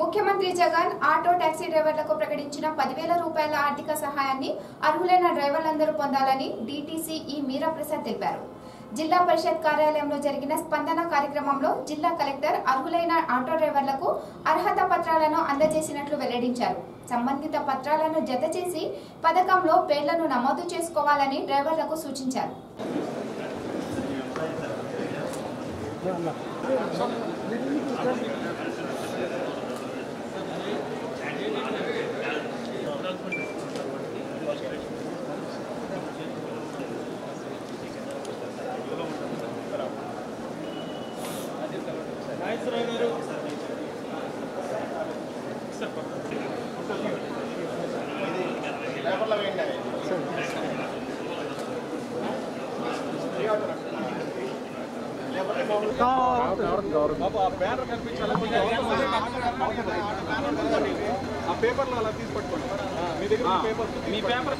ముఖ్యమంత్రి Jagan auto taxi డ్రైవర్లకు ప్రకటించిన పదివేల రూపాయల ఆర్థిక సహాయాన్ని అర్హులైన డ్రైవర్లందరూ పొందాలని డీటీసీ ఈ మీరాప్రసాద్ తెలిపారు జిల్లా పరిషత్ కార్యాలయంలో జరిగిన స్పందన కార్యక్రమంలో జిల్లా కలెక్టర్ అర్హులైన ఆటో డ్రైవర్లకు అర్హత పత్రాలను అందజేసినట్లు వెల్లడించారు సంబంధిత పత్రాలను జత చేసి పథకంలో పేర్లను నమోదు చేసుకోవాలని డ్రైవర్లకు సూచించారు ఆ పేపర్లో అలా తీసి పట్టుకోండి మీ దగ్గర పేపర్ మీ పేపర్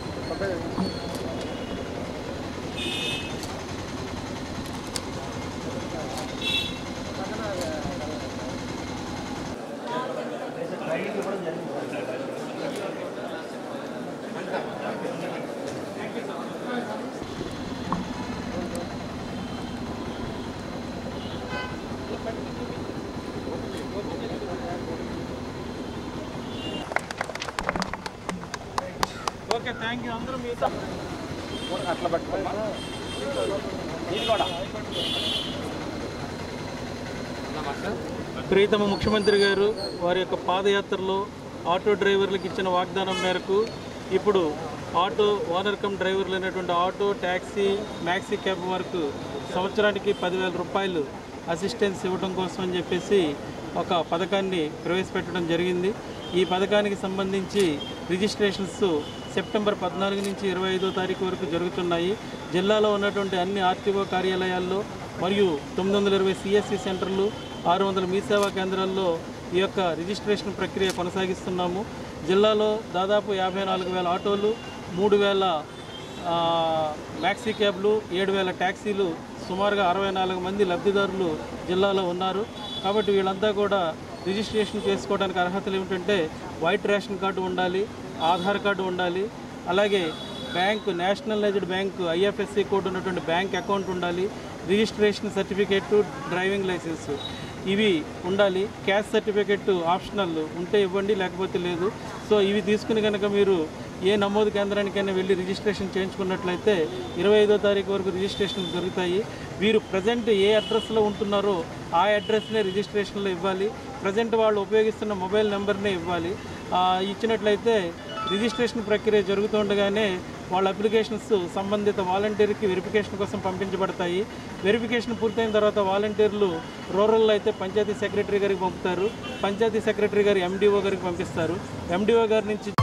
ఓకే థ్యాంక్ యూ అందరూ మీతో అట్లా పట్టుకోమ్మా ప్రీతమ ముఖ్యమంత్రి గారు వారి యొక్క పాదయాత్రలో ఆటో డ్రైవర్లకు ఇచ్చిన వాగ్దానం మేరకు ఇప్పుడు ఆటో ఓనర్ కమ్ డ్రైవర్లు అయినటువంటి ఆటో ట్యాక్సీ మ్యాక్సీ క్యాబ్ వరకు సంవత్సరానికి పదివేల రూపాయలు అసిస్టెన్స్ ఇవ్వడం కోసం అని చెప్పేసి ఒక పథకాన్ని ప్రవేశపెట్టడం జరిగింది ఈ పథకానికి సంబంధించి రిజిస్ట్రేషన్స్ సెప్టెంబర్ పద్నాలుగు నుంచి ఇరవై ఐదో తారీఖు వరకు జరుగుతున్నాయి జిల్లాలో ఉన్నటువంటి అన్ని ఆర్టీఓ కార్యాలయాల్లో మరియు తొమ్మిది వందల ఇరవై సిఎస్సి సెంటర్లు ఆరు వందల మీ సేవా కేంద్రాల్లో ఈ యొక్క రిజిస్ట్రేషన్ ప్రక్రియ కొనసాగిస్తున్నాము జిల్లాలో దాదాపు యాభై నాలుగు వేల ఆటోలు మూడు వేల ఆ, మ్యాక్సీ క్యాబ్లు ఏడు వేల ట్యాక్సీలు సుమారుగా అరవై నాలుగు మంది లబ్ధిదారులు జిల్లాలో ఉన్నారు కాబట్టి వీళ్ళంతా కూడా రిజిస్ట్రేషన్ చేసుకోవడానికి అర్హతలు ఏమిటంటే వైట్ రేషన్ కార్డు ఉండాలి ఆధార్ కార్డు ఉండాలి అలాగే bank nationalized bank IFSC code ఉన్నటువంటి బ్యాంక్ అకౌంట్ ఉండాలి రిజిస్ట్రేషన్ సర్టిఫికేట్ డ్రైవింగ్ లైసెన్స్ ఇవి ఉండాలి క్యాష్ సర్టిఫికెట్ ఆప్షనల్ ఉంటే ఇవ్వండి లేకపోతే లేదు సో ఇవి తీసుకుని కనుక మీరు ఏ నమోదు కేంద్రానికైనా వెళ్ళి రిజిస్ట్రేషన్ చేయించుకున్నట్లయితే ఇరవై ఐదో తారీఖు వరకు రిజిస్ట్రేషన్ జరుగుతాయి వీరు ప్రజెంట్ ఏ అడ్రస్లో ఉంటున్నారో ఆ అడ్రస్నే రిజిస్ట్రేషన్లో ఇవ్వాలి ప్రజెంట్ వాళ్ళు ఉపయోగిస్తున్న మొబైల్ నెంబర్నే ఇవ్వాలి ఆ, ఇచ్చినట్లయితే రిజిస్ట్రేషన్ ప్రక్రియ జరుగుతుండగానే వాళ్ళ అప్లికేషన్స్ సంబంధిత వాలంటీర్కి వెరిఫికేషన్ కోసం పంపించబడతాయి వెరిఫికేషన్ పూర్తయిన తర్వాత వాలంటీర్లు రూరల్లో అయితే పంచాయతీ సెక్రటరీ గారికి పంపుతారు పంచాయతీ సెక్రటరీ గారు ఎండిఓ గారికి పంపిస్తారు ఎండిఓ గారి నుంచి